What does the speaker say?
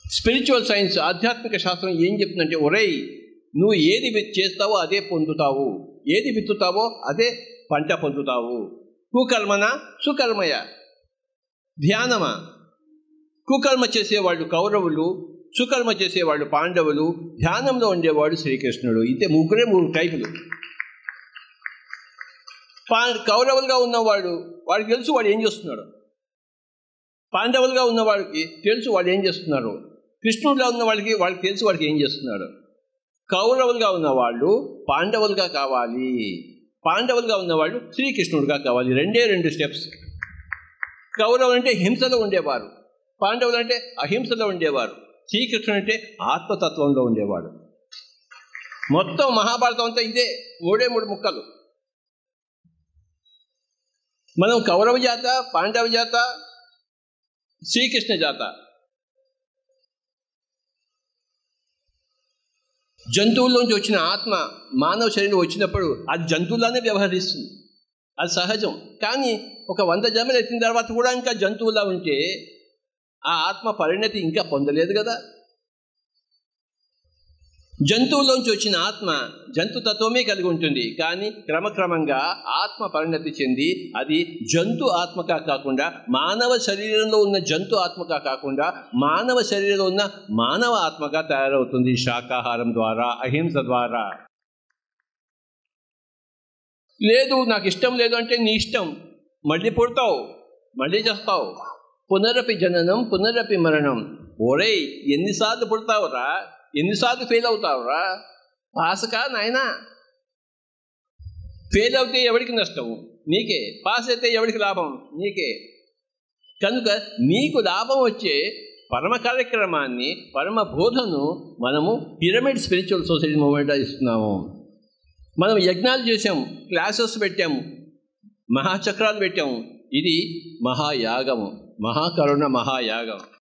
spiritual science ఆధ్యాత్మిక శాస్త్రం ఏం చెప్తుందంటే ఒరేయ్ నువ్వు ఏది విత్ చేస్తావో అదే పొందుతావు ఏది విత్తుతావో అదే పంట పొందుతావు కుకర్మన సుకర్మయ ధ్యానమా కుకర్మ చేసేవాళ్ళు కౌరవులు సుకర్మ చేసేవాళ్ళు పాండవులు ధ్యానంలో ఉండేవాడు శ్రీకృష్ణుడు ఇదే ముగ్గురే మూడు టైపులు పా కౌరవులుగా ఉన్నవాడు వాడికి తెలుసు వాడు ఏం చేస్తున్నాడు పాండవులుగా ఉన్నవాడికి తెలుసు వాడు ఏం చేస్తున్నారు కృష్ణుడిగా ఉన్న వాళ్ళకి వాళ్ళకి తెలుసు వాడికి ఏం చేస్తున్నాడు కౌరవులుగా ఉన్నవాళ్ళు పాండవులుగా కావాలి పాండవులుగా ఉన్నవాళ్ళు శ్రీకృష్ణుడిగా కావాలి రెండే రెండు స్టెప్స్ కౌరవులు అంటే హింసలో ఉండేవారు పాండవులు అంటే అహింసలో ఉండేవారు శ్రీకృష్ణుడు అంటే ఆత్మతత్వంలో ఉండేవాడు మొత్తం మహాభారతం అంతా ఇదే మూడే మూడు ముక్కలు మనం కౌరవ జాత పాండవ జాత శ్రీకృష్ణ జాత జంతువుల్లోంచి వచ్చిన ఆత్మ మానవ శరీరం వచ్చినప్పుడు అది జంతువులానే వ్యవహరిస్తుంది అది సహజం కానీ ఒక వంద జన్మలు ఎత్తిన తర్వాత కూడా ఇంకా జంతువులా ఉంటే ఆ ఆత్మ పరిణతి ఇంకా పొందలేదు కదా జంతువులోంచి వచ్చిన ఆత్మ జంతుతత్వమే కలిగి ఉంటుంది కానీ క్రమక్రమంగా ఆత్మ పరిణతి చెంది అది జంతు ఆత్మగా కాకుండా మానవ శరీరంలో ఉన్న జంతు ఆత్మగా కాకుండా మానవ శరీరంలో ఉన్న మానవ ఆత్మగా తయారవుతుంది శాకాహారం ద్వారా అహింస ద్వారా లేదు నాకు ఇష్టం లేదు అంటే నీ ఇష్టం మళ్ళీ పుడతావు మళ్ళీ చేస్తావు పునరపి జననం పునరపి మరణం ఓరేయ్ ఎన్నిసార్లు పుడతావురా ఎన్నిసార్లు ఫెయిల్ అవుతావురా పాసకా నాయనా ఫెయిల్ అవుతే ఎవరికి నష్టం నీకే పాస్ అయితే ఎవరికి లాభం నీకే కనుక నీకు లాభం వచ్చే పరమ కార్యక్రమాన్ని పరమ బోధను మనము పిరమిడ్ స్పిరిచువల్ సొసైటీ మూమెంట్ ఇస్తున్నాము మనం యజ్ఞాలు చేసాము క్లాసెస్ పెట్టాము మహాచక్రాలు పెట్టాము ఇది మహాయాగము మహాకరుణ మహాయాగం